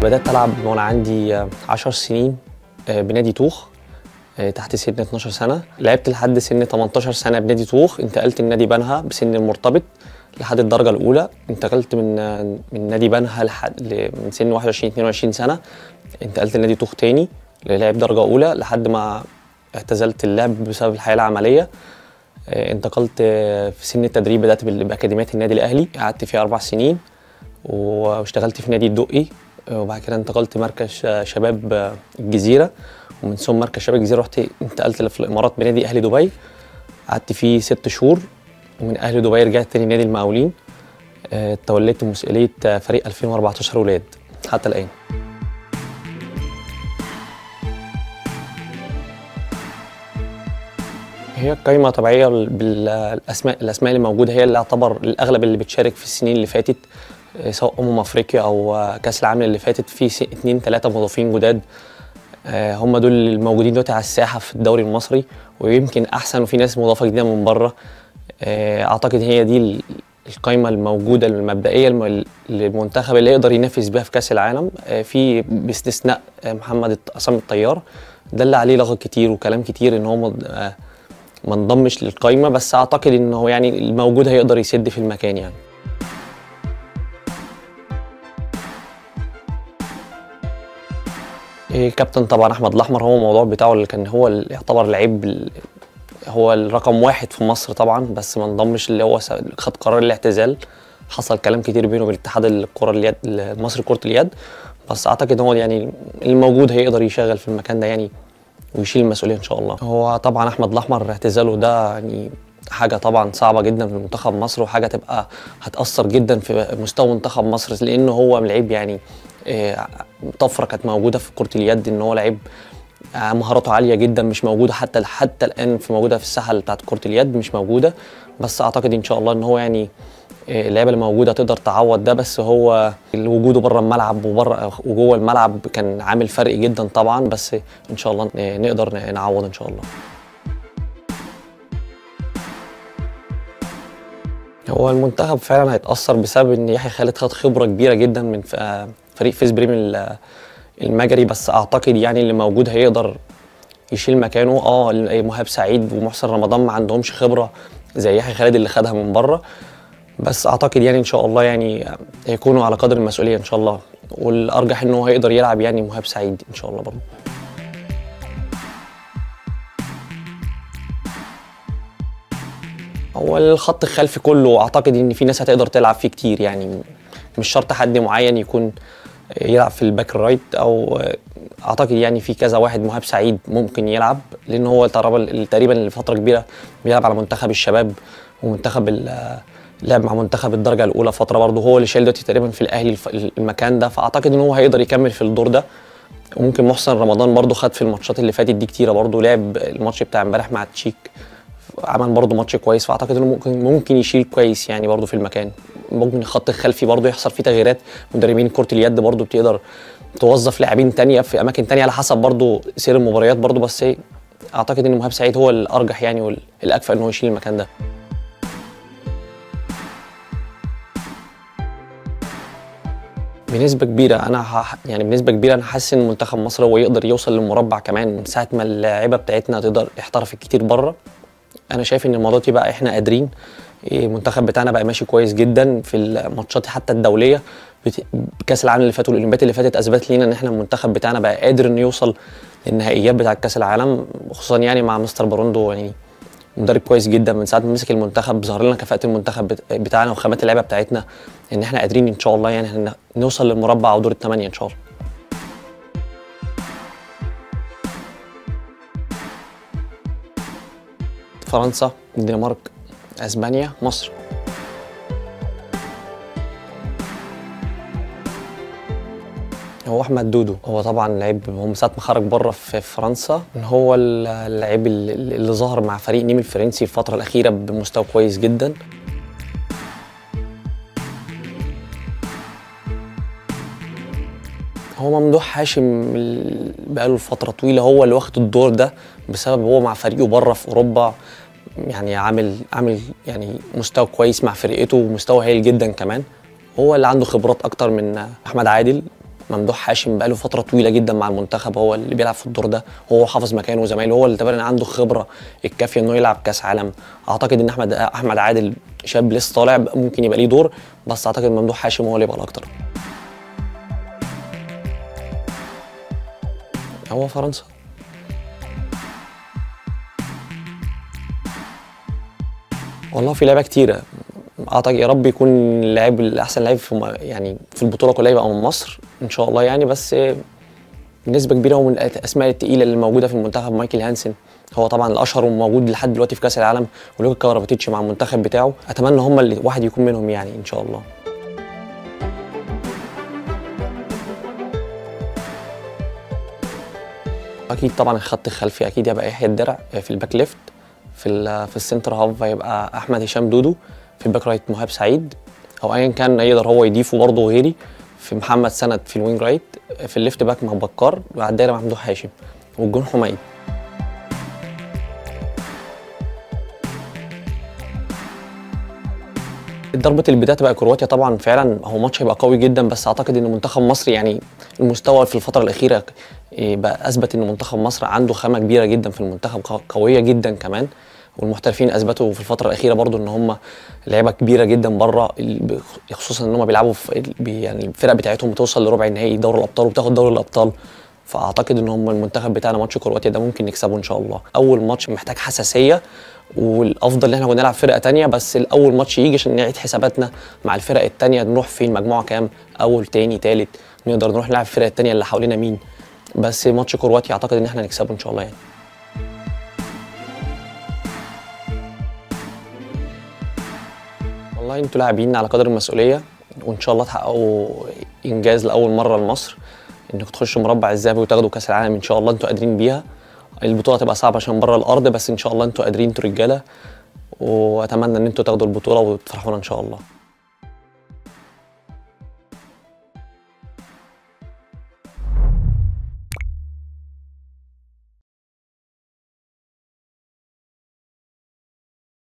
بدأت ألعب وأنا عندي آه، 10 سنين آه، بنادي طوخ آه، تحت سن 12 سنة لعبت لحد سن 18 سنة بنادي طوخ انتقلت لنادي بنها بسن المرتبط لحد الدرجة الأولى انتقلت من آه، من نادي بنها لحد ل- من سن 21 22 سنة انتقلت لنادي طوخ تاني للعب درجة أولى لحد ما اعتزلت اللعب بسبب الحياة العملية آه، انتقلت آه، في سن التدريب بدأت بال- بأكاديمية النادي الأهلي قعدت فيها أربع سنين واشتغلت في نادي الدقي وبعد كده انتقلت مركز ش- شباب آه، الجزيرة ومن ثم مركز شباب الجزيرة رحت انتقلت في الإمارات بنادي أهلي دبي قعدت فيه ست شهور ومن أهلي دبي رجعت تاني نادي المقاولين آه، توليت مسؤولية آه، فريق 2014 ولاد حتى الآن هي قائمة طبيعية بالأسماء الأسماء اللي موجودة هي اللي يعتبر الأغلب اللي بتشارك في السنين اللي فاتت آه، سواء أمم أفريقيا أو آه، كأس العالم اللي فاتت في س- اتنين تلاتة مضافين جداد آه، هم دول الموجودين دلوقتي على الساحة في الدوري المصري ويمكن أحسن وفي ناس مضافة جديدة من بره آه، أعتقد هي دي ال- القائمة الموجودة المبدئية الم- للمنتخب اللي يقدر ينافس بيها في كأس العالم آه، في باستثناء آه، محمد الط- عصام الطيار ده اللي عليه لغط كتير وكلام كتير ان هو مض- آه، ما انضمش للقايمه بس اعتقد ان هو يعني الموجود هيقدر يسد في المكان يعني إيه كابتن طبعا احمد الاحمر هو الموضوع بتاعه اللي كان هو اللي يعتبر لعيب ال- هو الرقم واحد في مصر طبعا بس ما انضمش اللي هو س- خد قرار الاعتزال حصل كلام كتير بينه وبين اتحاد الكره اليد المصري كره اليد بس اعتقد هو يعني الموجود هيقدر يشغل في المكان ده يعني ويشيل المسؤوليه ان شاء الله هو طبعا احمد الاحمر اعتزاله ده يعني حاجه طبعا صعبه جدا في منتخب مصر وحاجه تبقى هتاثر جدا في مستوى منتخب مصر لانه هو لعيب يعني آه، طفره كانت موجوده في كره اليد ان هو لعيب آه، مهاراته عاليه جدا مش موجوده حتى حتى الان في موجوده في الساحه بتاعت كره اليد مش موجوده بس اعتقد ان شاء الله ان هو يعني آه، اللعيبه اللي موجوده تقدر تعوض ده بس هو وجوده بره الملعب وبره وجوه الملعب كان عامل فرق جدا طبعا بس ان شاء الله ن- نقدر نعوض ان شاء الله هو المنتخب فعلا هيتاثر بسبب ان يحيى خالد خد خبره كبيره جدا من ف- آه، فريق فيس بريم ال- المجري بس اعتقد يعني اللي موجود هيقدر يشيل مكانه اه مهاب سعيد ومحسن رمضان ما عندهمش خبره زي يحيى خالد اللي خدها من بره بس اعتقد يعني ان شاء الله يعني هيكونوا على قدر المسؤوليه ان شاء الله والارجح انه هيقدر يلعب يعني مهاب سعيد ان شاء الله برضه هو الخط الخلفي كله اعتقد ان في ناس هتقدر تلعب فيه كتير يعني مش شرط حد معين يكون يلعب في الباك رايت او اعتقد يعني في كذا واحد مهاب سعيد ممكن يلعب لان هو تقريبا تقريبا لفتره كبيره بيلعب على منتخب الشباب ومنتخب ال- لعب مع منتخب الدرجه الاولى فتره برضه هو اللي شايل دلوقتي تقريبا في الاهلي الف- المكان ده فاعتقد ان هو هيقدر يكمل في الدور ده وممكن محسن رمضان برضه خد في الماتشات اللي فاتت دي كتيره برضه لعب الماتش بتاع امبارح مع التشيك عمل برضه ماتش كويس فاعتقد انه ممكن ممكن يشيل كويس يعني برضه في المكان ممكن الخط الخلفي برضه يحصل فيه تغييرات مدربين كره اليد برضه بتقدر توظف لاعبين تانية في اماكن تانية على حسب برضه سير المباريات برضه بس إيه، اعتقد ان مهاب سعيد هو الارجح يعني والاكفأ ان هو يشيل المكان ده بنسبة كبيرة أنا ح... يعني بنسبة كبيرة أنا حاسس إن منتخب مصر هو يقدر يوصل للمربع كمان من ساعة ما اللاعيبة بتاعتنا تقدر احترفت كتير بره أنا شايف إن الموضوع دي بقى إحنا قادرين إيه، المنتخب بتاعنا بقى ماشي كويس جدا في الماتشات حتى الدولية بت... كأس العالم اللي فات والأولمبياد اللي فاتت أثبت لينا إن إحنا المنتخب بتاعنا بقى قادر إنه يوصل للنهائيات بتاعة كأس العالم خصوصا يعني مع مستر باروندو يعني مدرب كويس جدا من ساعه ما مسك المنتخب ظهر لنا كفاءه المنتخب بت- بتاعنا وخامات اللعيبه بتاعتنا ان احنا قادرين ان شاء الله يعني إحنا نوصل للمربع او دور الثمانيه ان شاء الله فرنسا الدنمارك اسبانيا مصر هو احمد دودو هو طبعا لعيب هو من ساعه ما خرج بره في فرنسا هو اللعيب اللي اللي ظهر مع فريق نيم الفرنسي الفتره الاخيره بمستوى كويس جدا هو ممدوح هاشم ال- بقاله فترة طويلة هو اللي واخد الدور ده بسبب هو مع فريقه بره في أوروبا يعني عامل عامل يعني مستوى كويس مع فرقته ومستوى هايل جدا كمان هو اللي عنده خبرات أكتر من أحمد عادل ممدوح هاشم بقاله فتره طويله جدا مع المنتخب هو اللي بيلعب في الدور ده هو حافظ مكانه وزمايله هو اللي تقريبا عنده خبره الكافيه انه يلعب كاس عالم اعتقد ان احمد احمد عادل شاب لسه طالع ممكن يبقى ليه دور بس اعتقد ممدوح هاشم هو اللي يبقى الاكتر هو فرنسا والله في لعيبه كتيره اعتقد يا رب يكون اللاعب الاحسن لاعب في م- يعني في البطوله كلها يبقى من مصر ان شاء الله يعني بس بنسبه كبيره هو من الاسماء الثقيله اللي موجوده في المنتخب مايكل هانسن هو طبعا الاشهر وموجود لحد دلوقتي في كاس العالم ولوكا كارافاتيتش مع المنتخب بتاعه اتمنى هم اللي واحد يكون منهم يعني ان شاء الله اكيد طبعا الخط الخلفي اكيد هيبقى يحيى الدرع في الباك ليفت في ال- في السنتر هاف هيبقى احمد هشام دودو في الباك رايت مهاب سعيد او ايا كان يقدر هو يضيفه برضه غيري في محمد سند في الوينج رايت في الليفت باك مع بكار وعلى الدايره ممدوح هاشم والجون حميد ضربة البداية تبقى كرواتيا طبعا فعلا هو ماتش هيبقى قوي جدا بس اعتقد ان منتخب مصر يعني المستوى في الفترة الأخيرة إيه، بقى اثبت ان منتخب مصر عنده خامة كبيرة جدا في المنتخب قو- قوية جدا كمان والمحترفين اثبتوا في الفترة الأخيرة برضو ان هم لعيبة كبيرة جدا بره ال- خصوصا ان هم بيلعبوا في ال- بي- يعني الفرق بتاعتهم بتوصل لربع النهائي دوري الأبطال وبتاخد دوري الأبطال فاعتقد ان هم المنتخب بتاعنا ماتش كرواتيا ده ممكن نكسبه ان شاء الله اول ماتش محتاج حساسيه والافضل ان احنا كنا نلعب فرقه تانية بس الاول ماتش يجي عشان نعيد حساباتنا مع الفرق التانية نروح فين مجموعه كام اول تاني تالت نقدر نروح نلعب الفرق التانية اللي حوالينا مين بس ماتش كرواتيا اعتقد ان احنا نكسبه ان شاء الله يعني والله انتوا لاعبين على قدر المسؤوليه وان شاء الله تحققوا انجاز لاول مره لمصر انكم تخشوا مربع الذهبي وتاخدوا كاس العالم ان شاء الله انتوا قادرين بيها البطوله تبقى صعبه عشان بره الارض بس ان شاء الله انتوا قادرين انتوا رجاله واتمنى ان انتوا تاخدوا البطوله وتفرحونا ان شاء الله